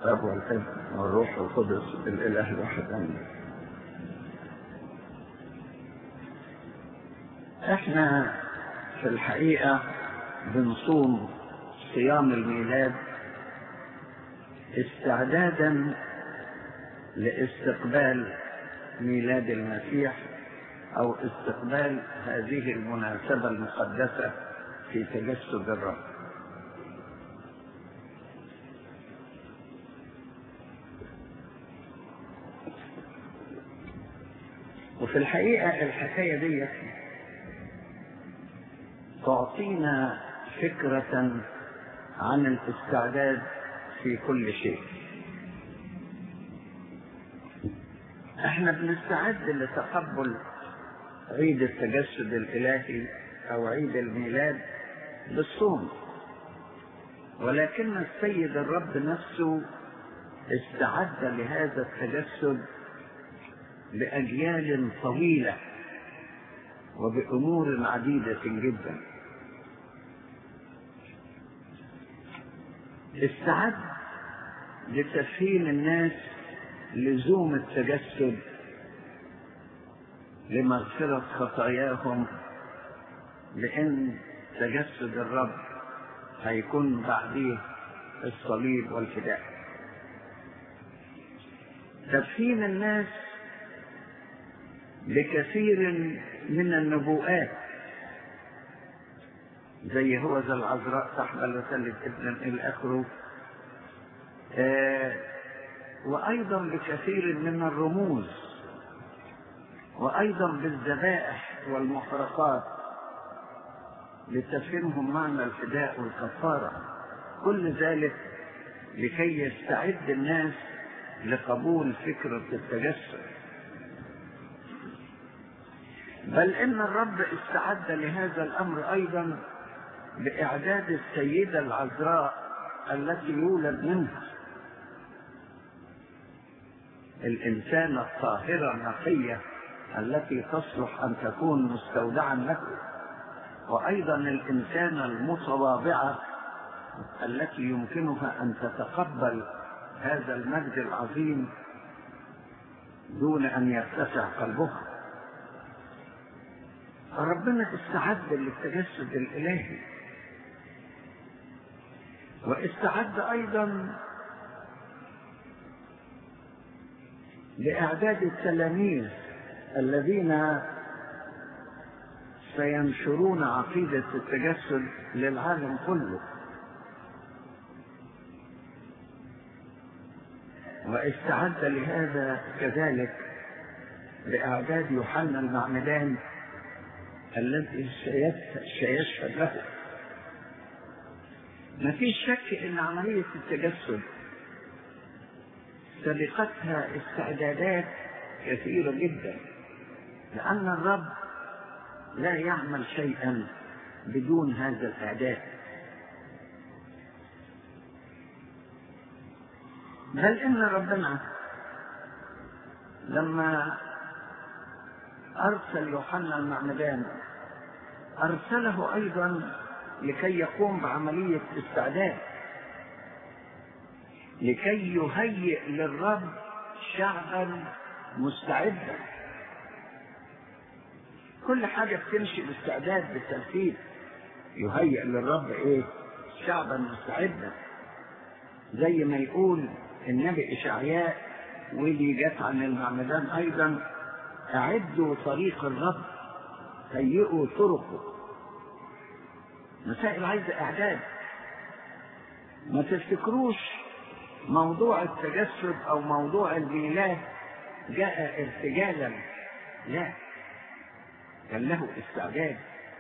الاب والابن والروح القدس الاله الواحد امين احنا في الحقيقه بنصوم صيام الميلاد استعدادا لاستقبال ميلاد المسيح او استقبال هذه المناسبه المقدسه في تجسد الرب وفي الحقيقه الحكايه دي تعطينا فكره عن الاستعداد في كل شيء احنا بنستعد لتقبل عيد التجسد الالهي او عيد الميلاد بالصوم ولكن السيد الرب نفسه استعد لهذا التجسد باجيال طويله وبامور عديده جدا استعد لتفهيم الناس لزوم التجسد لمغفرة خطاياهم لأن تجسد الرب هيكون بعديه الصليب والفداء تفهيم الناس لكثير من النبوءات زي هو ذا العذراء تحمل وتلد ابنا الى اخره آه وايضا بكثير من الرموز وايضا بالذبائح والمحرقات لتفهمهم معنى الفداء والكفاره كل ذلك لكي يستعد الناس لقبول فكره التجسد بل ان الرب استعد لهذا الامر ايضا باعداد السيده العذراء التي يولد منها الإنسانة الطاهرة النقية التي تصلح أن تكون مستودعا له وأيضا الإنسانة المتواضعة التي يمكنها أن تتقبل هذا المجد العظيم دون أن يرتفع قلبها فربنا استعد للتجسد الإلهي واستعد أيضا لإعداد التلاميذ الذين سينشرون عقيدة التجسد للعالم كله واستعد لهذا كذلك لإعداد يوحنا المعمدان الذي سيشهد له ما فيش شك ان عملية التجسد سبقتها استعدادات كثيرة جدا لأن الرب لا يعمل شيئا بدون هذا الإعداد بل إن ربنا لما أرسل يوحنا المعمدان أرسله أيضا لكي يقوم بعملية استعداد لكي يهيئ للرب شعبا مستعدا كل حاجة بتمشي باستعداد بالترتيب يهيئ للرب ايه شعبا مستعدا زي ما يقول النبي اشعياء ودي جت عن المعمدان ايضا اعدوا طريق الرب هيئوا طرقه مسائل عايزه اعداد ما تفتكروش موضوع التجسد او موضوع الميلاد جاء ارتجالا لا كان له استعداد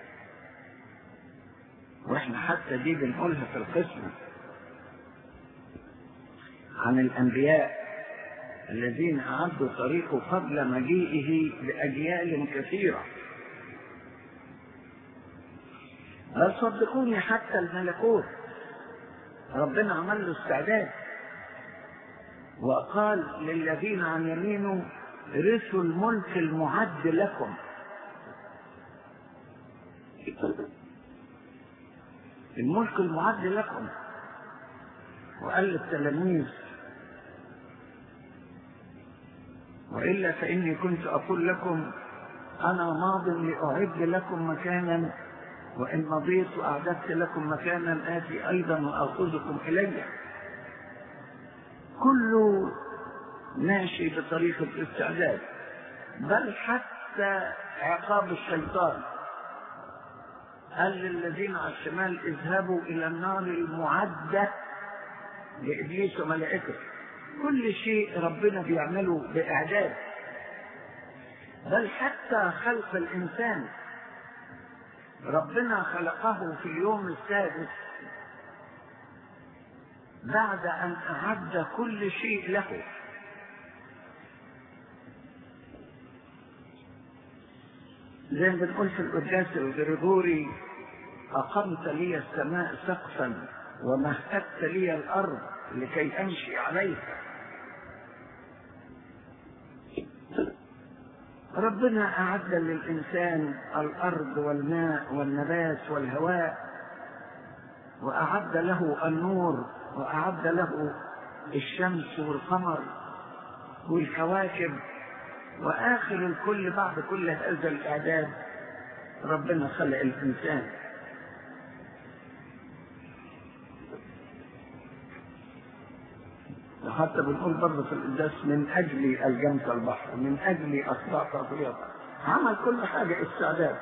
واحنا حتى دي بنقولها في القسم عن الانبياء الذين اعدوا طريقه قبل مجيئه باجيال كثيره بل صدقوني حتى الملكوت ربنا عمل له استعداد وقال للذين عن يمينه رثوا الملك المعد لكم الملك المعد لكم وقال للتلاميذ وإلا فإني كنت أقول لكم أنا ماض لأعد لكم مكانا وإن مضيت وأعددت لكم مكانا آتي أيضا وأخذكم إلي كله ماشي بطريقة استعداد بل حتى عقاب الشيطان قال للذين على الشمال اذهبوا إلى النار المعدة لإبليس وملائكته كل شيء ربنا بيعمله بإعداد بل حتى خلق الإنسان ربنا خلقه في اليوم السادس بعد أن أعد كل شيء له زي ما بنقول في القداس الغريغوري أقمت لي السماء سقفا ومهدت لي الأرض لكي أمشي عليها ربنا أعد للإنسان الأرض والماء والنبات والهواء وأعد له النور وأعد له الشمس والقمر والكواكب وآخر الكل بعد كل هذا الإعداد ربنا خلق الإنسان وحتى بنقول برضه في القداس من أجل الجمس البحر من أجل أصبع تطريق عمل كل حاجة استعداد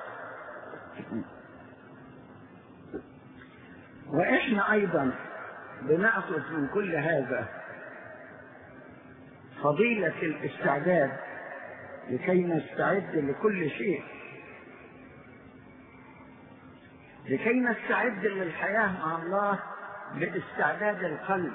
وإحنا أيضا بنأخذ من كل هذا فضيلة الاستعداد لكي نستعد لكل شيء لكي نستعد للحياة مع الله باستعداد القلب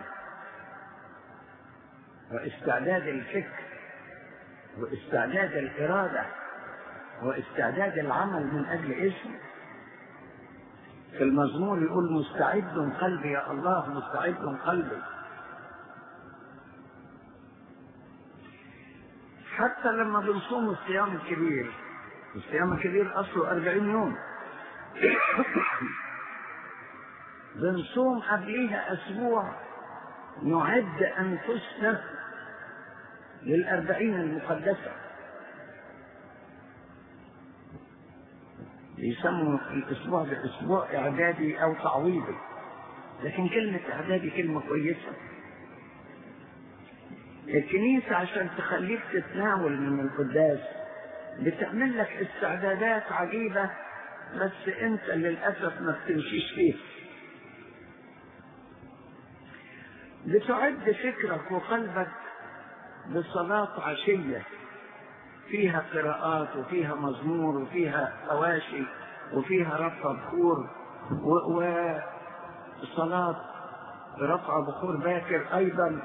واستعداد الفكر واستعداد الإرادة واستعداد العمل من أجل اسمه في المزمور يقول مستعد قلبي يا الله مستعد قلبي حتى لما بنصوم الصيام الكبير الصيام الكبير أصله أربعين يوم بنصوم قبليها أسبوع نعد أنفسنا للأربعين المقدسة يسموا الأسبوع ده أسبوع إعدادي أو تعويضي لكن كلمة إعدادي كلمة كويسة الكنيسة عشان تخليك تتناول من القداس بتعمل لك استعدادات عجيبة بس انت للأسف ما بتمشيش فيه بتعد فكرك وقلبك بصلاة عشية فيها قراءات وفيها مزمور وفيها أواشي وفيها رفع بخور وصلاة رفع بخور باكر أيضا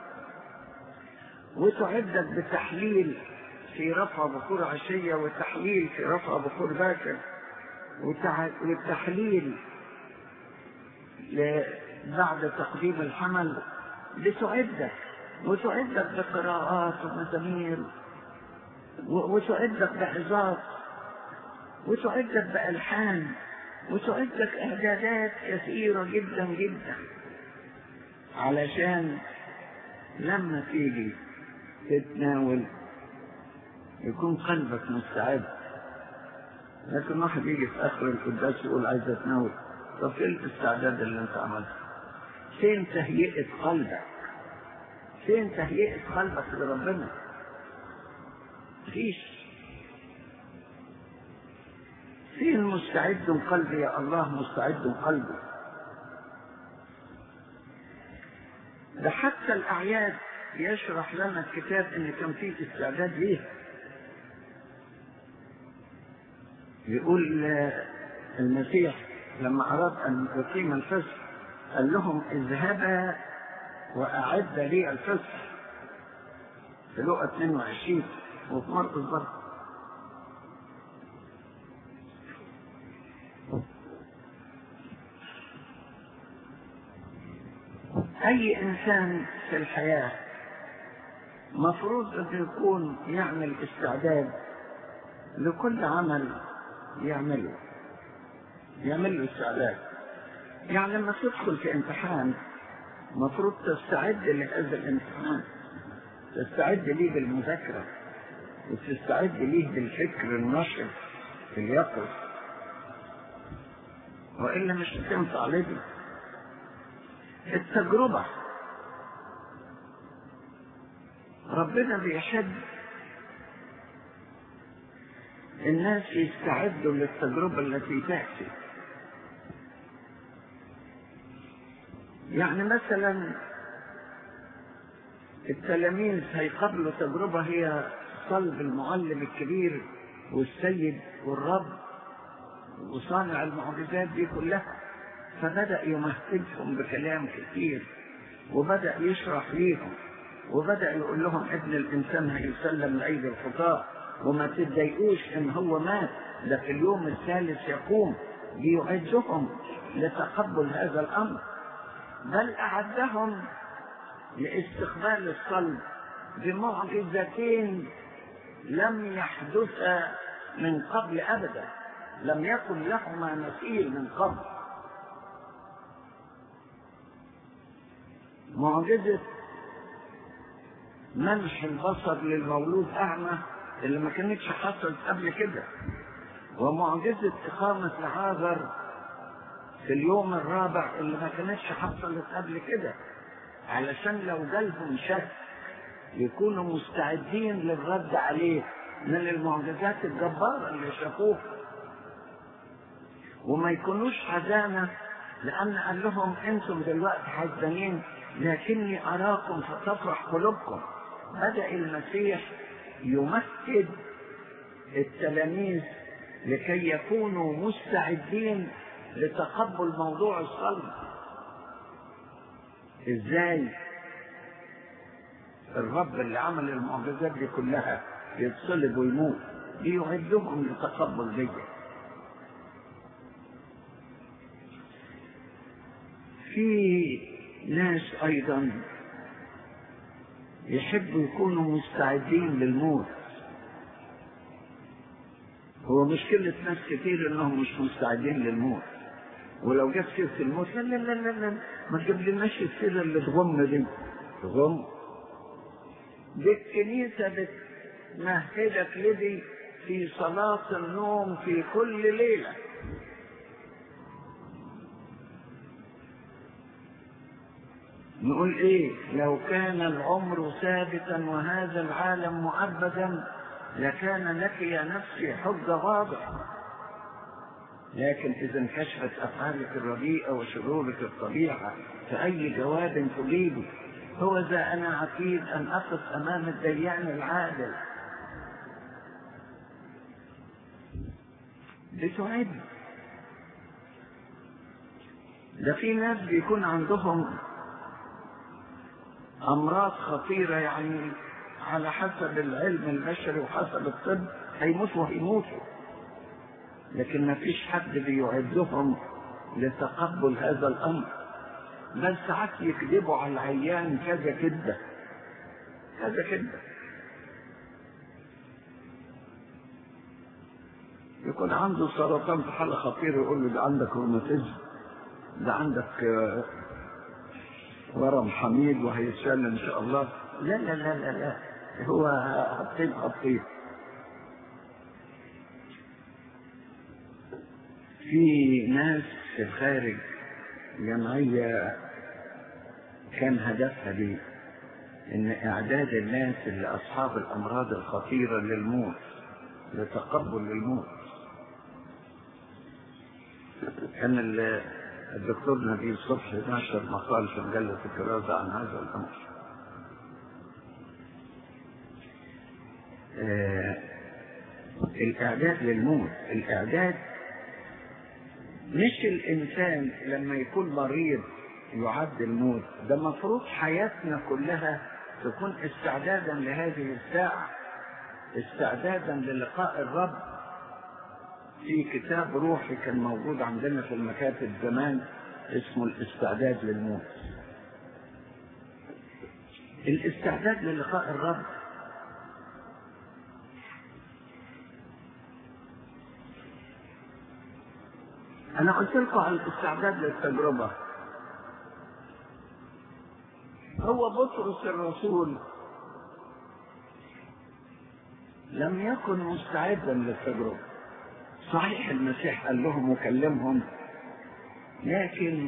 وتعدك بتحليل في رفع بخور عشية وتحليل في رفع بخور باكر والتحليل بعد تقديم الحمل بتعدك وتعدك بقراءات ومزامير وتعدك بعظات وتعدك بألحان وتعدك إعدادات كثيرة جدا جدا علشان لما تيجي تتناول يكون قلبك مستعد لكن واحد يجي في اخر القداس يقول عايز اتناول طب فين الاستعداد اللي انت عملته؟ فين تهيئة قلبك؟ فين تهيئة قلبك لربنا؟ مفيش فين مستعد قلبي يا الله مستعد قلبي ده حتى الأعياد يشرح لنا الكتاب ان كان فيه استعداد ليها يقول المسيح لما اراد ان يقيم الفصح قال لهم اذهبا واعد لي الفصح في لقى 22 وفي مرقس برضه اي انسان في الحياه مفروض أن يكون يعمل استعداد لكل عمل يعمله يعمل له استعداد يعني لما تدخل في امتحان مفروض تستعد لهذا الامتحان تستعد ليه بالمذاكرة وتستعد ليه بالفكر النشط اليقظ وإلا مش هتنفع لدي التجربة ربنا بيحب الناس يستعدوا للتجربة التي تأتي يعني مثلا التلاميذ هيقابلوا تجربة هي صلب المعلم الكبير والسيد والرب وصانع المعجزات دي كلها فبدأ يمهدهم بكلام كثير وبدأ يشرح ليهم وبدأ يقول لهم ابن الإنسان هيسلم لأيدي الخطاة وما تتضايقوش إن هو مات ده في اليوم الثالث يقوم ليعدهم لتقبل هذا الأمر بل أعدهم لاستقبال الصلب بمعجزتين لم يحدثا من قبل أبدا لم يكن لهما مثيل من قبل معجزة منح البصر للمولود أعمى اللي ما كانتش حصلت قبل كده ومعجزة إقامة العازر في اليوم الرابع اللي ما كانتش حصلت قبل كده علشان لو جالهم شك يكونوا مستعدين للرد عليه من المعجزات الجبارة اللي شافوها وما يكونوش حزانة لأن قال لهم أنتم دلوقتي حزانين لكني أراكم فتفرح قلوبكم بدأ المسيح يمثل التلاميذ لكي يكونوا مستعدين لتقبل موضوع الصلب ازاي الرب اللي عمل المعجزات دي كلها يتصلب ويموت ليعدهم لتقبل دي في ناس ايضا يحبوا يكونوا مستعدين للموت هو مشكلة ناس كتير انهم مش مستعدين للموت ولو جت سيرة الموت لا لا لا لا, لا. ما تجيب لناش السيرة اللي تغم دي تغم دي الكنيسة بتمهدك لدي في صلاة النوم في كل ليلة نقول ايه لو كان العمر ثابتا وهذا العالم مؤبدا لكان لك يا نفسي حجة واضحة لكن إذا انكشفت أفعالك الرديئة وشرورك الطبيعة فأي جواب تجيبه هو ذا أنا عتيد أن أقف أمام الديان العادل بتعد ده في ناس بيكون عندهم أمراض خطيرة يعني على حسب العلم البشري وحسب الطب هيموتوا هيموتوا لكن ما فيش حد بيعدهم لتقبل هذا الامر بل ساعات يكذبوا على العيان كذا كده كذا كده يكون عنده سرطان في حالة خطيرة يقول له ده عندك روماتيزم ده عندك ورم حميد وهيتشال ان شاء الله لا لا لا لا لا هو حطيت حطيت في ناس في الخارج جمعية كان هدفها دي ان اعداد الناس اللي اصحاب الامراض الخطيرة للموت لتقبل الموت كان الدكتور نبيل صبحي نشر مقال في مجلة الكرازة عن هذا الامر آه الاعداد للموت الاعداد مش الإنسان لما يكون مريض يعد الموت ده مفروض حياتنا كلها تكون استعدادا لهذه الساعة استعدادا للقاء الرب في كتاب روحي كان موجود عندنا في المكاتب زمان اسمه الاستعداد للموت الاستعداد للقاء الرب أنا قلت لكم على الاستعداد للتجربة هو بطرس الرسول لم يكن مستعدا للتجربة صحيح المسيح قال لهم وكلمهم لكن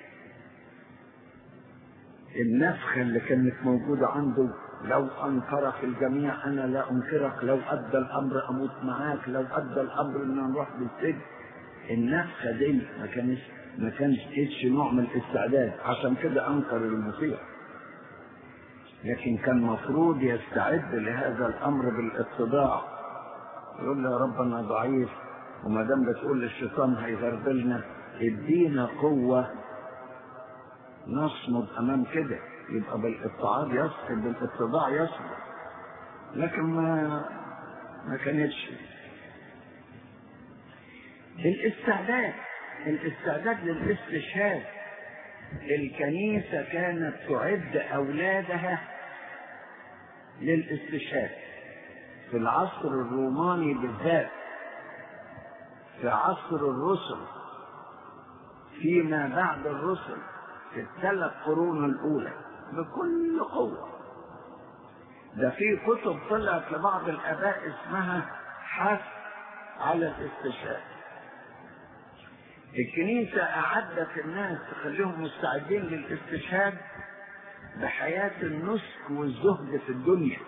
النفخة اللي كانت موجودة عنده لو أنكرك الجميع أنا لا أنكرك لو أدى الأمر أموت معاك لو أدى الأمر إن نروح بالسجن النفخة دي ما كانش ما كانش كيتش نوع من الاستعداد عشان كده أنكر المسيح لكن كان مفروض يستعد لهذا الأمر بالاتضاع يقول له يا رب أنا ضعيف وما دام بتقول للشيطان هيغربلنا ادينا قوة نصمد أمام كده يبقى بالاتعاظ يصبر بالاتضاع يصبر لكن ما ما كانتش الاستعداد الاستعداد للاستشهاد الكنيسة كانت تعد أولادها للاستشهاد في العصر الروماني بالذات في عصر الرسل فيما بعد الرسل في الثلاث قرون الأولى بكل قوة ده في كتب طلعت لبعض الآباء اسمها حث على الاستشهاد الكنيسة أعدت الناس تخليهم مستعدين للاستشهاد بحياة النسك والزهد في الدنيا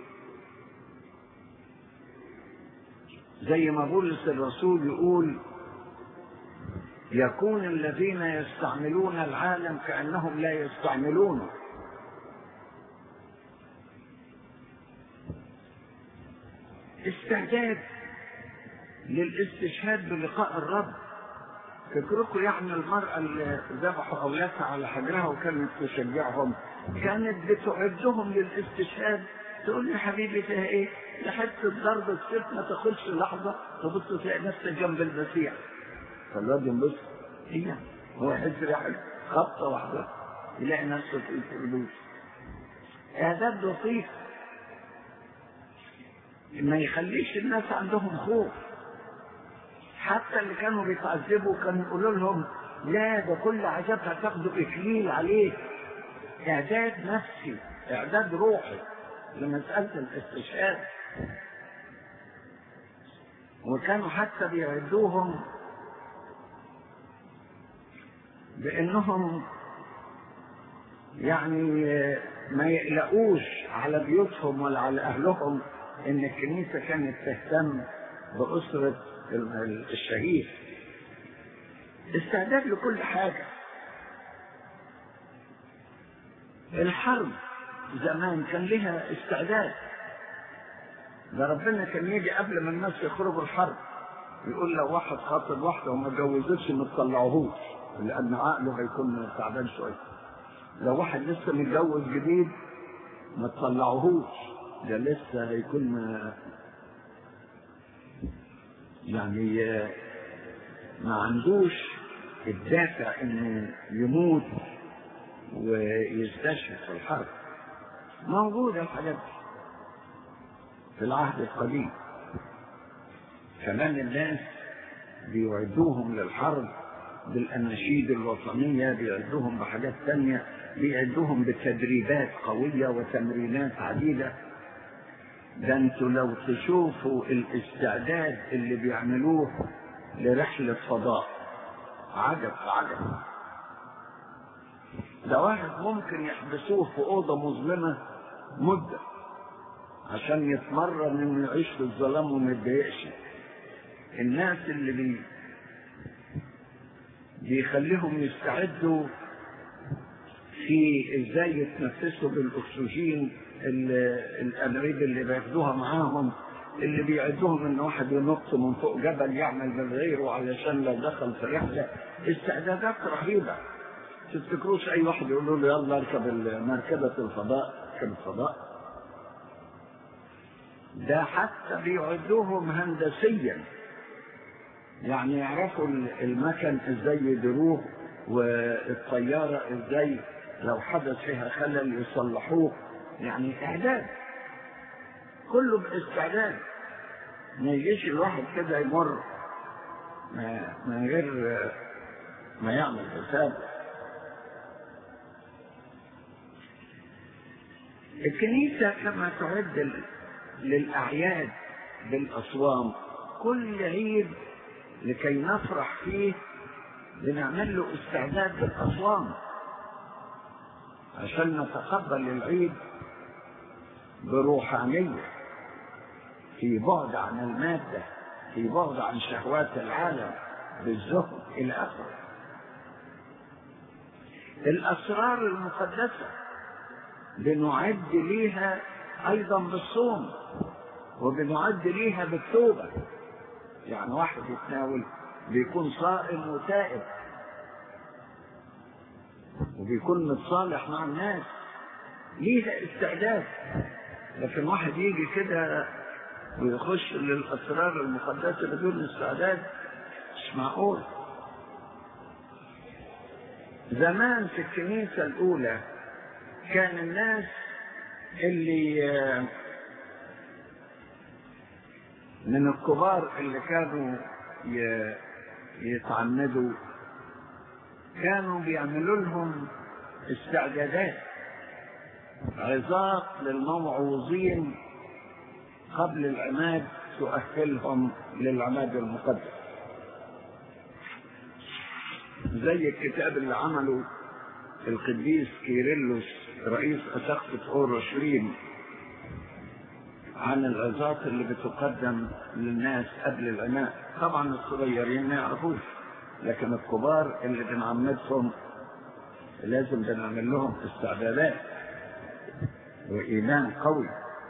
زي ما بولس الرسول يقول يكون الذين يستعملون العالم كأنهم لا يستعملونه استعداد للاستشهاد بلقاء الرب فكركم يعني المرأة اللي ذبحوا أولادها على حجرها وكانت تشجعهم كانت بتعدهم للاستشهاد تقول لي حبيبي فيها ايه؟ لحتة ضرب السيف ما تاخدش لحظة تبص تلاقي نفسك جنب المسيح فالواد ينبص هي هو يحس ريحة خبطة واحدة يلاقي نفسه في الفردوس إعداد لطيف ما يخليش الناس عندهم خوف حتى اللي كانوا بيتعذبوا كانوا يقولوا لهم لا ده كل عذاب هتاخدوا اكليل عليه اعداد نفسي اعداد روحي لمسألة الاستشهاد وكانوا حتى بيعدوهم بانهم يعني ما يقلقوش على بيوتهم ولا على اهلهم ان الكنيسه كانت تهتم باسره الشهيد استعداد لكل حاجه الحرب زمان كان لها استعداد ده ربنا كان يجي قبل ما الناس يخرجوا الحرب يقول لو واحد خاطب واحده وما اتجوزتش ما تطلعوهوش لان عقله هيكون تعبان شويه لو واحد لسه متجوز جديد ما تطلعوهوش ده لسه هيكون ما يعني ما عندوش الدافع انه يموت ويستشهد في الحرب موجودة الحاجات دي في العهد القديم كمان الناس بيعدوهم للحرب بالأناشيد الوطنية بيعدوهم بحاجات تانية بيعدوهم بتدريبات قوية وتمرينات عديدة ده انتوا لو تشوفوا الاستعداد اللي بيعملوه لرحلة فضاء عجب عجب ده واحد ممكن يحبسوه في أوضة مظلمة مدة عشان يتمرن انه يعيش في الظلام وما يتضايقش الناس اللي بي بيخليهم يستعدوا في ازاي يتنفسوا بالاكسجين الانابيب اللي بياخدوها معاهم اللي بيعدوهم ان واحد ينط من فوق جبل يعمل من غيره علشان لو دخل في رحله استعدادات رهيبه تفتكروش اي واحد يقول له يلا اركب مركبه الفضاء اركب الفضاء ده حتى بيعدوهم هندسيا يعني يعرفوا المكن ازاي يديروه والطياره ازاي لو حدث فيها خلل يصلحوه يعني اعداد كله باستعداد ما يجيش الواحد كده يمر من غير ما يعمل حساب الكنيسة كما تعد للأعياد بالأصوام كل عيد لكي نفرح فيه بنعمل له استعداد بالأصوام عشان نتقبل العيد بروحانية في بعد عن المادة في بعد عن شهوات العالم بالزهد إلى آخره الأسرار المقدسة بنعد ليها أيضا بالصوم وبنعد ليها بالتوبة يعني واحد يتناول بيكون صائم وتائب وبيكون متصالح مع الناس ليها استعداد لكن واحد يجي كده ويخش للأسرار المقدسة بدون استعداد مش معقول زمان في الكنيسة الأولى كان الناس اللي من الكبار اللي كانوا يتعمدوا كانوا بيعملوا لهم استعدادات عظات للموعوظين قبل العماد تؤهلهم للعماد المقدس زي الكتاب اللي عمله القديس كيرلس رئيس أسقفة أورشليم عن العظات اللي بتقدم للناس قبل العناء طبعا الصغيرين ما يعرفوش لكن الكبار اللي بنعمدهم لازم بنعمل لهم استعدادات وإيمان قوي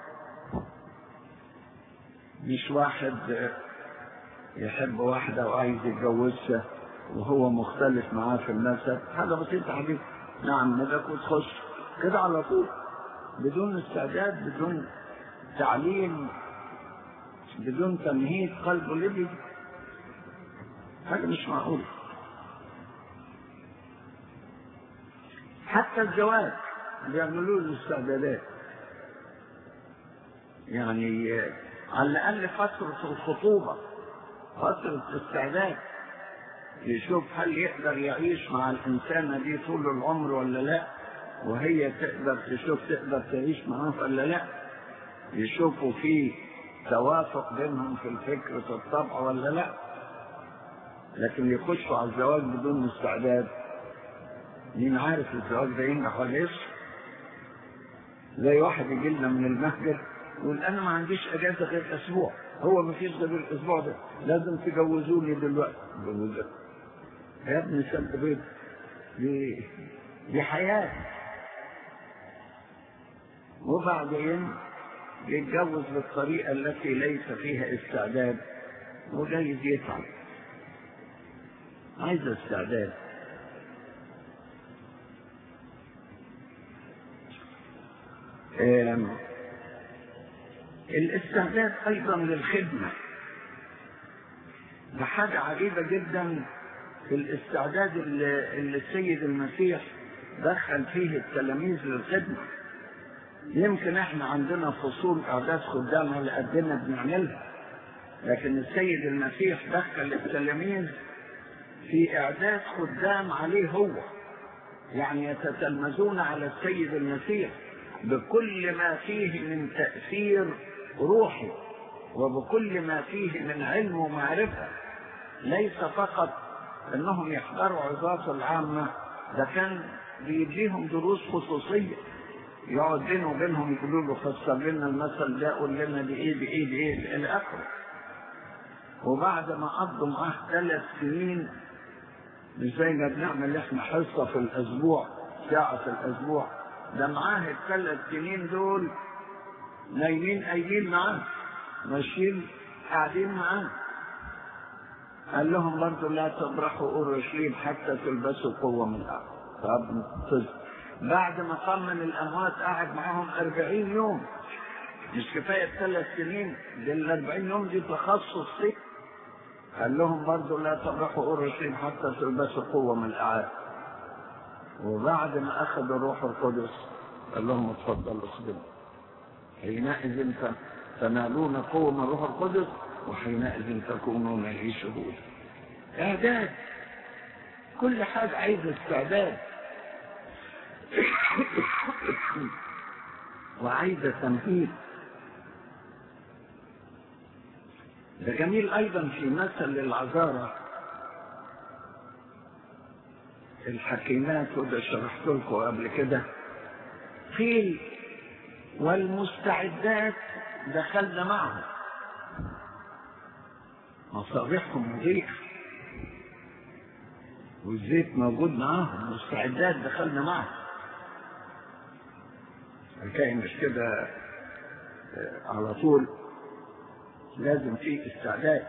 مش واحد يحب واحدة وعايز يتجوزها وهو مختلف معاه في النسب حاجة بسيطة يا حبيبي نعم ندك وتخش كده على طول بدون استعداد بدون تعليم بدون تمهيد قلبه لبي حاجة مش معقولة حتى الزواج بيعملوا له استعدادات يعني على الأقل فترة الخطوبة فترة استعداد يشوف هل يقدر يعيش مع الإنسانة دي طول العمر ولا لا وهي تقدر تشوف تقدر تعيش معاه ولا لا يشوفوا في توافق بينهم في الفكر في الطبع ولا لا لكن يخشوا على الزواج بدون استعداد مين عارف الزواج ده ينجح ولا يصح زي واحد يجي لنا من المهجر يقول انا ما عنديش اجازه غير اسبوع هو ما فيش غير الاسبوع ده لازم تجوزوني دلوقتي جوزك يا ابني سلب بيت دي دي حياه وبعدين يتجوز بالطريقة التي ليس فيها استعداد وجايز يتعب عايز استعداد الاستعداد ايضا للخدمة ده حاجة عجيبة جدا في الاستعداد اللي, اللي السيد المسيح دخل فيه التلاميذ للخدمه يمكن احنا عندنا فصول اعداد خدام على قدنا بنعملها لكن السيد المسيح دخل التلاميذ في اعداد خدام عليه هو يعني يتتلمذون على السيد المسيح بكل ما فيه من تأثير روحي وبكل ما فيه من علم ومعرفة ليس فقط انهم يحضروا عظات العامة ده كان بيديهم دروس خصوصيه يقعد بينه وبينهم يقولوا له فسر لنا المثل ده قول لنا دي ايه دي ايه دي ايه الى اخره وبعد ما قضوا معاه ثلاث سنين مش زي ما بنعمل احنا حصه في الاسبوع ساعه في الاسبوع ده معاه الثلاث سنين دول نايمين قايمين معاه ماشيين قاعدين معاه قال لهم برضه لا تبرحوا اورشليم حتى تلبسوا قوه من الارض طب بعد ما قام من الأموات قعد معاهم أربعين يوم مش كفاية ثلاث سنين دي الأربعين يوم دي تخصص فيه قال لهم برضه لا تبرحوا أورشليم حتى تلبسوا قوة من الأعاد وبعد ما أخذوا الروح القدس قال لهم اتفضلوا اخدموا حينئذ تنالون قوة من الروح القدس وحينئذ تكونون لي شهودا إعداد كل حاجة عايزة استعداد وعايزة تمهيد ده جميل أيضا في مثل العذارة الحكيمات وده شرحت لكم قبل كده قيل والمستعدات دخلنا معهم مصابيحهم مضيئة والزيت موجود معاهم مستعدات دخلنا معهم الحكاية مش كده على طول لازم في استعداد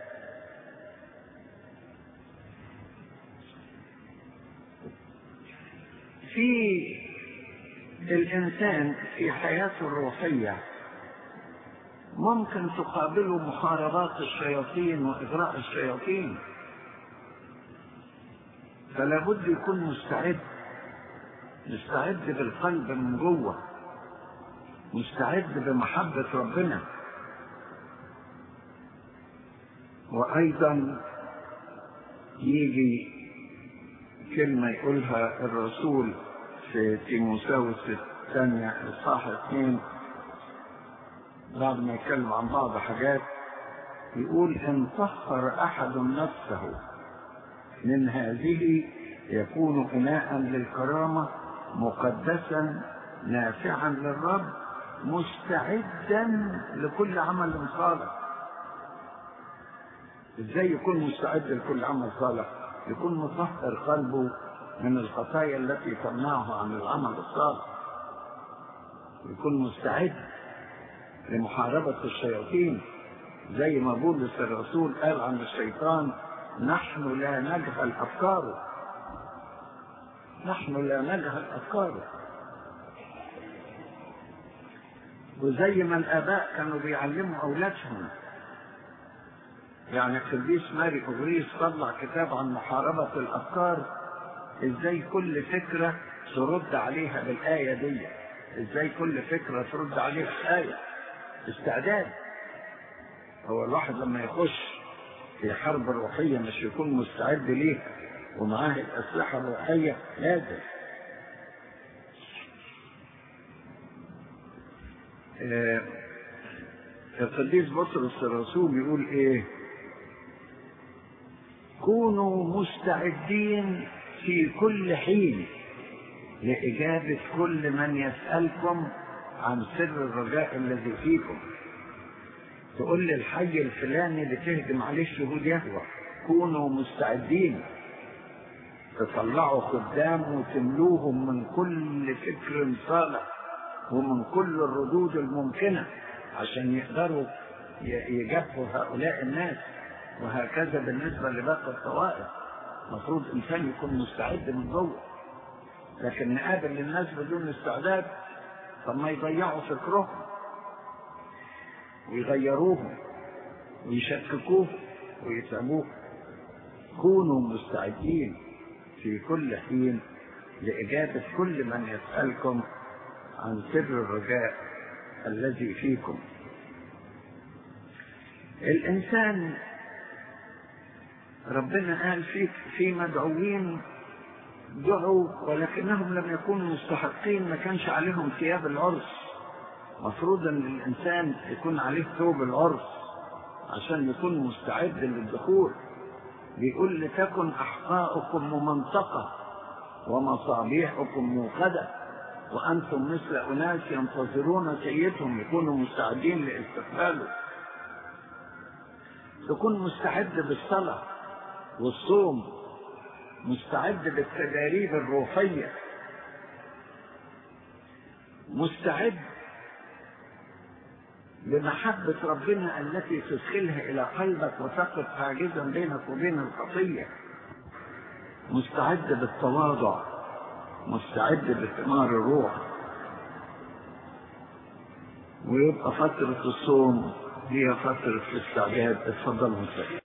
في الإنسان في حياته الروحية ممكن تقابله محاربات الشياطين وإغراء الشياطين فلا بد يكون مستعد مستعد بالقلب من جوه مستعد بمحبة ربنا وأيضا يجي كلمة يقولها الرسول في تيموساوس الثانية إصحاح اثنين بعد ما يتكلم عن بعض حاجات يقول إن طهر أحد نفسه من هذه يكون إناء للكرامة مقدسا نافعا للرب مستعدا لكل عمل صالح ازاي يكون مستعد لكل عمل صالح يكون مطهر قلبه من الخطايا التي تمنعه عن العمل الصالح يكون مستعد لمحاربة الشياطين زي ما بولس الرسول قال عن الشيطان نحن لا نجهل أفكاره نحن لا نجهل أفكاره وزي ما الآباء كانوا بيعلموا أولادهم يعني القديس ماري أغريس طلع كتاب عن محاربة الأفكار إزاي كل فكرة ترد عليها بالآية دي إزاي كل فكرة ترد عليها بآية استعداد هو الواحد لما يخش في حرب روحية مش يكون مستعد ليها ومعاه الأسلحة الروحية لازم آه القديس بطرس الرسول يقول ايه كونوا مستعدين في كل حين لإجابة كل من يسألكم عن سر الرجاء الذي فيكم تقول لي الحي الفلاني اللي تهجم عليه الشهود يهوى كونوا مستعدين تطلعوا خدام وتملوهم من كل فكر صالح ومن كل الردود الممكنة عشان يقدروا يجابوا هؤلاء الناس وهكذا بالنسبة لباقي الطوائف المفروض إنسان يكون مستعد من جوه لكن نقابل الناس بدون استعداد طب ما يضيعوا فكرهم ويغيروهم ويشككوه ويتعبوه كونوا مستعدين في كل حين لإجابة كل من يسألكم عن سر الرجاء الذي فيكم الإنسان ربنا قال فيك في مدعوين دعوا ولكنهم لم يكونوا مستحقين ما كانش عليهم ثياب العرس مفروض ان الانسان يكون عليه ثوب العرس عشان يكون مستعد للدخول بيقول لتكن احقاؤكم ممنطقه ومصابيحكم موقده وانتم مثل اناس ينتظرون سيدهم يكونوا مستعدين لاستقباله تكون مستعد بالصلاه والصوم مستعد بالتداريب الروحيه مستعد بمحبة ربنا التي تدخلها إلى قلبك وتقف حاجزا بينك وبين الخطية مستعد بالتواضع مستعد بثمار الروح ويبقى فترة الصوم هي فترة الاستعداد اتفضل مستعد